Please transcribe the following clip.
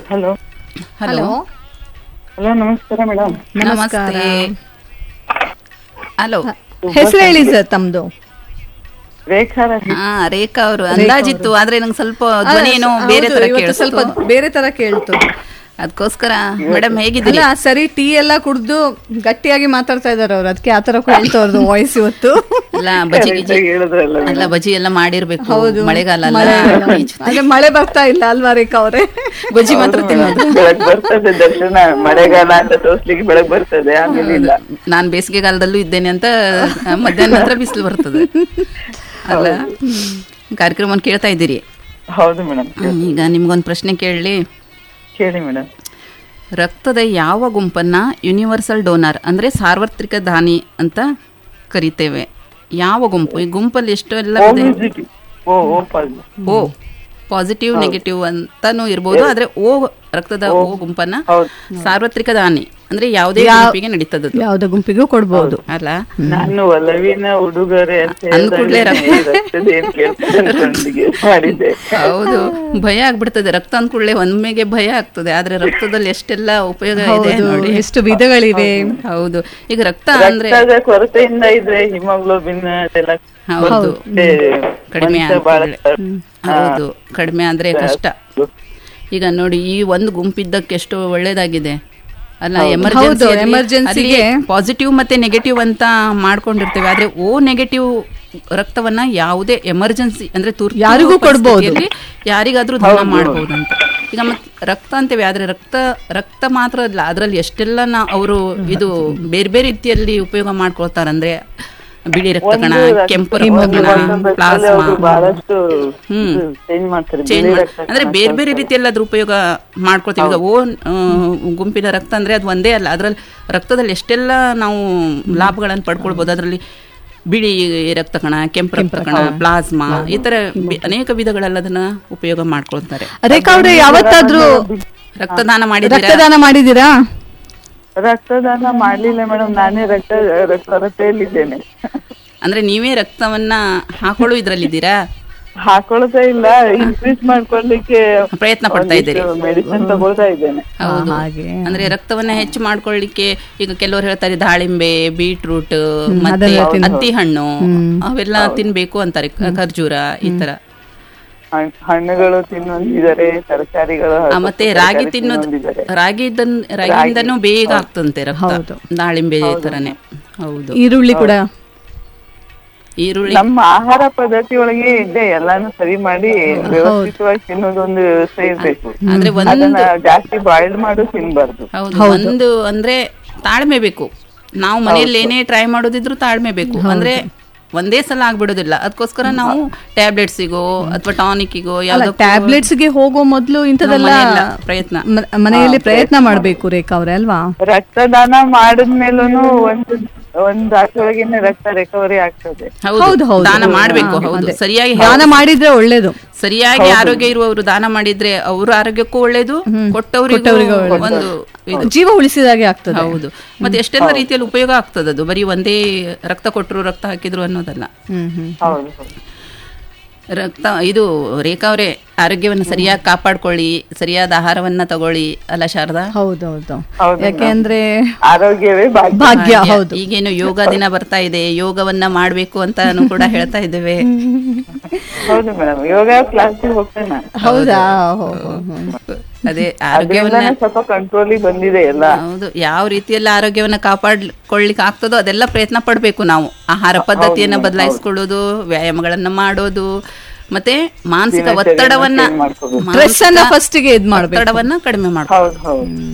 Hello hello hello ನಮಸ್ಕಾರ madam ನಮಸ್ತೆ hello ಹೆಸರು ಹೇಳಿ ಸರ್ ತಮ್ದು ರೇಖಾ ರಾಜ್ ಹಾ ರೇಖಾ ಅವರು ಅಂದಾಜಿತ್ತು ಆದ್ರೆ ನಂಗೆ ಸ್ವಲ್ಪ ಧ್ವನಿ ಏನೋ ಬೇರೆ ಹೌದು, ತರ ಇವತ್ತು ಕೇಳಿಸ್ತು ಸ್ವಲ್ಪ ಬೇರೆ ತರ ಕೇಳ್ತು ಅದಕ್ಕೋಸ್ಕರ ಮೇಡಮ್ ಹೇಗಿದ್ದೀರಿ ಅಲ್ಲ ಸರಿ ಟೀ ಎಲ್ಲ ಕುಡ್ದು ಗಟ್ಟಿಯಾಗಿ ಮಾತಾಡ್ತಾ ಇದಾರೆ ಅವ್ರು ಅದಕ್ಕೆ ಆತರ ಕೇಳ್ತು ಅವ್ರದ್ದು ವಾಯ್ಸ್ ಇವತ್ತು ಅಲ್ಲ ಬಜಿ ಗಿಜಿ ಹೇಳಿದ್ರಲ್ಲ ಅಲ್ಲ ಬಜಿ ಎಲ್ಲ ಮಾಡಿರ್ಬೇಕು ಹೌದು ಮಳೆಗಾಲ ಅಲ್ಲ ಮಳೆಗಾಲ. ಅದೇ ಮಳೆ ಬರ್ತಾ ಇಲ್ಲ ಅಲ್ವಾ ರೇಖಾ ಅವ್ರೆ ಬಜಿ ಮಾತ್ರ ತಿನ್ನೋದು ಬೆಳಗ್ ಬರ್ತದೆ ದರ್ಶನ ಮಳೆಗಾಲ ಅಂತ ತೋರ್ಸ್ಲಿಕ್ಕೆ ಬೆಳಗ್ ಬರ್ತದೆ ಆಮೇಲೆ ಇಲ್ಲ ನಾನ್ ಬೇಸಿಗೆಗಾಲದಲ್ಲೂ ಇದ್ದೇನೆ ಅಂತ ಮಧ್ಯಾಹ್ನ ನಂತರ ಬಿಸಿಲು ಬರ್ತದೆ ಅಲ್ಲ ಕಾರ್ಯಕ್ರಮವನ್ನು ಕೇಳ್ತಾ ಇದ್ದೀರಿ ಹೌದು ಮೇಡಮ್ ಹ್ಮ್, ಈಗ ನಿಮ್ಗೊಂದು ಪ್ರಶ್ನೆ ಕೇಳಲಿ ಕೇಳಿ ಮೇಡಮ್ ರಕ್ತದ ಯಾವ ಗುಂಪನ್ನ ಯೂನಿವರ್ಸಲ್ ಡೋನರ್ ಅಂದ್ರೆ ಸಾರ್ವತ್ರಿಕ ದಾನಿ ಅಂತ ಕರಿತೇವೆ ಯಾವ ಗುಂಪು ಈ ಗುಂಪಲ್ಲಿ ಎಷ್ಟು ಎಲ್ಲ ಓ ಇದೆ ಮ್ಯೂಸಿಕ್ ಓ ಓ ಪಾಸ್ ಓ ಪಾಸಿಟಿವ್ ನೆಗೆಟಿವ್ ಅಂತಾನು ಇರ್ಬೋದು ಆದ್ರೆ ಓ ರಕ್ತದ ಓ ಗುಂಪನ್ನ ಹೌದು ಸಾರ್ವತ್ರಿಕ ದಾನಿ ಅಂದ್ರೆ ಯಾವುದೇ ಗುಂಪಿಗೆ ನಡೀತದದು ಯಾವ್ದೋ ಗುಂಪಿಗೂ ಕೊಡ್ಬೋದು ಅಲ್ಲ ನಾನು ಒಲವಿನ ಉಡುಗೊರೆ ಅಂತ ಅಂದ್ ಕೂಡ್ಲೇ ಹೇಳಿದಾಗ್ಲೇ ರಕ್ತದ ಏನ್ ಕೇಳ್ತಾರೆ ಅನ್ಕೊಂಡ್ಗೆ ಮಾಡಿದ್ದೆ ಹೌದು ಭಯ ಆಗ್ಬಿಡ್ತದೆ ರಕ್ತ ಅಂದ ಕೂಡಲೇ ಒಮ್ಮೆಗೆ ಭಯ ಆಗ್ತದೆ ಆದ್ರೆ ರಕ್ತದಲ್ಲಿ ಎಷ್ಟೆಲ್ಲ ಉಪಯೋಗ ಇದೆ ಹೌದು, ನೋಡಿ ಎಷ್ಟು ವಿಧಗಳಿವೆ ಹೌದು ಈಗ ರಕ್ತ ಅಂದ್ರೆ ರಕ್ತದ ಕೊರತೆಯಿಂದ ಇದ್ರೆ ಹಿಮೋಗ್ಲೋಬಿನ್ ಅದೆಲ್ಲ ಹೌದು ಮತ್ತೆ ಕಡಿಮೆ ಮನುಷ್ಯ ಬಹಳ ಹೌದು ಕಡಿಮೆ ಆದ್ರೆ ಕಷ್ಟ ಈಗ ನೋಡಿ ಈ ಒಂದು ಗುಂಪಿದ್ದಕ್ಕೆ ಎಷ್ಟು ಒಳ್ಳೇದಾಗಿದೆ ಅಲ್ಲ ಹೌದು, emergency ಎಮರ್ಜೆನ್ಸಿ ಗೆ ಪಾಸಿಟಿವ್ ಮತ್ತೆ ನೆಗೆಟಿವ್ ಅಂತ ಮಾಡ್ಕೊಂಡಿರ್ತೇವೆ ಆದ್ರೆ ಓ ನೆಗೆಟಿವ್ ರಕ್ತವನ್ನ ಯಾವುದೇ ಎಮರ್ಜೆನ್ಸಿ ಅಂದ್ರೆ ತುರ್ತು ಯಾರಿಗೂ ಕೊಡ್ಬೋದು. ಪರಿಸ್ಥಿತಿಯಲ್ಲಿ ಯಾರಿಗಾದ್ರೂ ದಾನ ಮಾಡಬಹುದು ಅಂತ ಈಗ ಮತ್ತೆ ರಕ್ತ ಅಂತೇವೆ ಆದ್ರೆ ರಕ್ತ ರಕ್ತ ಮಾತ್ರ ಅಲ್ಲ ಅದರಲ್ಲಿ ಎಷ್ಟೆಲ್ಲ ನಾ ಅವರು ಇದು ಬೇರೆ ಬೇರೆ ರೀತಿಯಲ್ಲಿ ಉಪಯೋಗ ಮಾಡ್ಕೊಳ್ತಾರಂದ್ರೆ ಬಿಳಿ ರಕ್ತ ಕಣ ಕೆಂಪು ರಕ್ತ ಕಣ ಪ್ಲಾಸ್ಮಾ ಅವರು ಬಹಳಷ್ಟು ಹ್ಮ್. ಚೇಂಜ್ ಮಾಡ್ತಾರೆ ಚೇಂಜ್ ಬಿಳಿ ಮಾಡಿ ರಕ್ತ ಅಂದ್ರೆ ಬೇರೆ ಬೇರೆ ರೀತಿಯಲ್ಲಿ ಅದ್ರ ಉಪಯೋಗ ಮಾಡ್ಕೊಳ್ತೀವಿ ಈಗ ಓ ಆ, ಗುಂಪಿನ ರಕ್ತ ಅಂದ್ರೆ ಅದು ಒಂದೇ ಅಲ್ಲ ಅದ್ರಲ್ಲಿ ರಕ್ತದಲ್ಲಿ ಎಷ್ಟೆಲ್ಲ ನಾವು ಲಾಭಗಳನ್ನು ಪಡ್ಕೊಳ್ಬೋದು ಅದರಲ್ಲಿ ಬಿಳಿ ರಕ್ತ ಕಣ ಕೆಂಪು ರಕ್ತ ಕಣ ಪ್ಲಾಸ್ಮಾ ಈ ತರ ಬೆ- ಅನೇಕ ವಿಧಗಳಲ್ಲಿ ಅದನ್ನ ಉಪಯೋಗ ಮಾಡ್ಕೊಳ್ತಾರೆ ರೇಖಾ ಅವ್ರೆ ಯಾವತ್ತಾದ್ರೂ ರಕ್ತದಾನ ಮಾಡಿದ್ದೀರಾ ರಕ್ತದಾನ ಮಾಡಿದೀರಾ ರಕ್ತದಾನ ಮಾಡ್ಲಿಲ್ಲ ಮೇಡಮ್ ನಾನೇ ರಕ್ತ ರಕ್ತ ಕೊರತೆಯಲ್ಲಿದ್ದೇನೆ ಅಂದ್ರೆ ನೀವೇ ರಕ್ತವನ್ನ ಹಾಕೊಳ್ಳೋ ಇದ್ರಲ್ಲಿದ್ದೀರಾ ಹಾಕೊಳ್ತಾ ಇಲ್ಲ ಇನ್ಕ್ರೀಸ್ ಮಾಡ್ಕೊಳ್ಳಿಕ್ಕೆ ಪ್ರಯತ್ನ ಪಡ್ತಾ ಇದ್ದೀರಿ ಮೆಡಿಸಿನ್ ತಗೊಳ್ತಾ ಇದ್ದೇನೆ ಹೌದು ಹಾಗೆ ಅಂದ್ರೆ ರಕ್ತವನ್ನ ಹೆಚ್ಚು ಮಾಡ್ಕೊಳ್ಳಿಕ್ಕೆ ಈಗ ಕೆಲವರು ಹೇಳ್ತಾರೆ ದಾಳಿಂಬೆ ಬೀಟ್ರೂಟ್ ಮತ್ತೆ ಅದೆಲ್ಲ ತಿನ್ನು. ಹತ್ತಿ ಹಣ್ಣು ಅವೆಲ್ಲ ತಿನ್ಬೇಕು ಅಂತಾರೆ ಕ- ಖರ್ಜೂರ ಈ ತರ ಹಣ್- ಹಣ್ಣುಗಳು ತಿನ್ನೊಂದಿದ್ದಾರೆ ತರಕಾರಿಗಳು ಆ, ಮತ್ತೆ ರಾಗಿ ತಿನ್ನೋದು ತಿನ್ನೊಂದಿದ್ದಾರೆ ರಾಗಿ ಇದ್ದನ್ ರಾಗಿಯಿಂದನೂ ಬೇಗ ಆಗ್ತಂತೆ ರಕ್ತ ಹೌದು. ದಾಳಿಂಬೆ ತರನೇ ಹೌದು ಈರುಳ್ಳಿ ಕೂಡ ಈರುಳ್ಳಿ ನಮ್ಮ ಆಹಾರ ಪದ್ಧತಿ ಒಳಗೆ ಇದೆ ಎಲ್ಲಾನು ಸರಿ ಮಾಡಿ ವ್ಯವಸ್ಥಿತವಾಗಿ ತಿನ್ನೋದೊಂದು ವ್ಯವಸ್ಥೆ ಇರ್ಬೇಕು ಆದ್ರೆ ಒಂದ್ ಅದನ್ನ ಜಾಸ್ತಿ ಬಾಯ್ಲ್ ಮಾಡು ತಿನ್ಬಾರ್ದು ಹೌದು ಒಂದು ಅಂದ್ರೆ ತಾಳ್ಮೆ ಬೇಕು ನಾವು ಮನೆಯಲ್ಲಿ ಏನೇ ಟ್ರೈ ಮಾಡೋದಿದ್ರು ತಾಳ್ಮೆ ಬೇಕು ಅಂದ್ರೆ ಒಂದೇ ಸಲ ಆಗ್ಬಿಡೋದಿಲ್ಲ ಅದಕ್ಕೋಸ್ಕರ ನಾವು ಟ್ಯಾಬ್ಲೆಟ್ಸಿಗೋ ಅಥವಾ ಟಾನಿಕ್ಕಿಗೋ ಯಾವ್ದೋ ಟ್ಯಾಬ್ಲೆಟ್ಸ್ ಗೆ ಹೋಗೋ ಮೊದ್ಲು ಇಂಥದೆಲ್ಲ ಮನೆಯಲ್ಲ ಪ್ರಯತ್ನ ಮ- ಮನೆಯಲ್ಲಿ ಪ್ರಯತ್ನ ಮಾಡ್ಬೇಕು ರೇಖಾ ಅವ್ರೆ ಅಲ್ವಾ ರಕ್ತದಾನ ಮಾಡಿದ್ಮೇಲೂ ಒಂದು ಒಂದ್ ಆಚೆಯೊಳಗಿನ ರಕ್ತ ರಿಕವರಿ ಆಗ್ತದೆ ಹೌದು, ಹೌದು ಹೌದು. ದಾನ ಮಾಡ್ಬೇಕು ಹೌದು ಸರಿಯಾಗಿ ದಾನ ಮಾಡಿದ್ರೆ ಒಳ್ಳೇದು ಸರಿಯಾಗಿ ಆರೋಗ್ಯ ಇರುವವರು ದಾನ ಮಾಡಿದ್ರೆ ಅವ್ರ ಆರೋಗ್ಯಕ್ಕೂ ಒಳ್ಳೇದು ಕೊಟ್ಟವರಿಗೂ ಒಂದು ಇದು ಜೀವ ಉಳಿಸಿದಾಗೆ ಆಗ್ತದೆ ಹೌದು ಮತ್ತೆ ಎಷ್ಟೆಲ್ಲ ರೀತಿಯಲ್ಲಿ ಉಪಯೋಗ ಆಗ್ತದೆ ಅದು ಬರೀ ಒಂದೇ ರಕ್ತ ಕೊಟ್ಟರು ರಕ್ತ ಹಾಕಿದ್ರು ಅನ್ನೋದಲ್ಲ ಹ್ಮ್ ಹ್ಮ್ ಹೌದು ಹೌದು ರಕ್ತ ಇದು ರೇಖಾ ಅವರೇ ಆರೋಗ್ಯವನ್ನು ಸರಿಯಾಗಿ ಕಾಪಾಡ್ಕೊಳ್ಳಿ ಸರಿಯಾದ ಆಹಾರವನ್ನ ತಗೊಳ್ಳಿ ಅಲ್ಲ ಶಾರದಾ ಹೌದೌದು ಹೌದು ಯಾಕೆಂದ್ರೆ ಆರೋಗ್ಯವೇ ಭಾಗ್ಯ ಭಾಗ್ಯ ಹೌದು ಈಗೇನು ಯೋಗ ದಿನ ಬರ್ತಾ ಇದೆ ಯೋಗವನ್ನ ಮಾಡ್ಬೇಕು ಅಂತಾನು ಕೂಡ ಹೇಳ್ತಾ ಇದ್ದೇವೆ ಹೌದು ಮೇಡಮ್ ಯೋಗ ಕ್ಲಾಸಿಗೆ ಹೋಗ್ತೇನೆ ನಾನು. ಹೌದಾ ಹೋ, ಹೋ, ಹೋ. ಅದೇ ಆರೋಗ್ಯವನ್ನ ಅದ್ರಿಂದಾನೇ ಸ್ವಲ್ಪ ಕಂಟ್ರೋಲಿಗೆ ಬಂದಿದೆ ಎಲ್ಲ ಹೌದು ಯಾವ ರೀತಿಯಲ್ಲಿ ಆರೋಗ್ಯವನ್ನ ಕಾಪಾಡ್ಕೊಳ್ಳಿಕ್ಕೆ ಆಗ್ತದೋ ಅದೆಲ್ಲ ಪ್ರಯತ್ನ ಪಡಬೇಕು ನಾವು ಆಹಾರ ಪದ್ಧತಿಯನ್ನ ಬದಲಾಯಿಸ್ಕೊಳ್ಳೋದು ವ್ಯಾಯಾಮಗಳನ್ನ ಮಾಡೋದು ಮತ್ತೆ ಮಾನಸಿಕ ದಿನಚರಿಯನ್ನ ಒತ್ತಡವನ್ನ change ಮಾಡ್ಕೋಬೇಕು. ಸ್ಟ್ರೆಸ್ ಅನ್ನ ಮಾನಸಿಕ ಫಸ್ಟ್ ಗೆ ಇದ್ ಮಾಡ್ಬೇಕು ಒತ್ತಡವನ್ನ ಕಡಿಮೆ ಮಾಡ್ಕೊಳ್ಳೋದು ಹೌದು ಹೌದು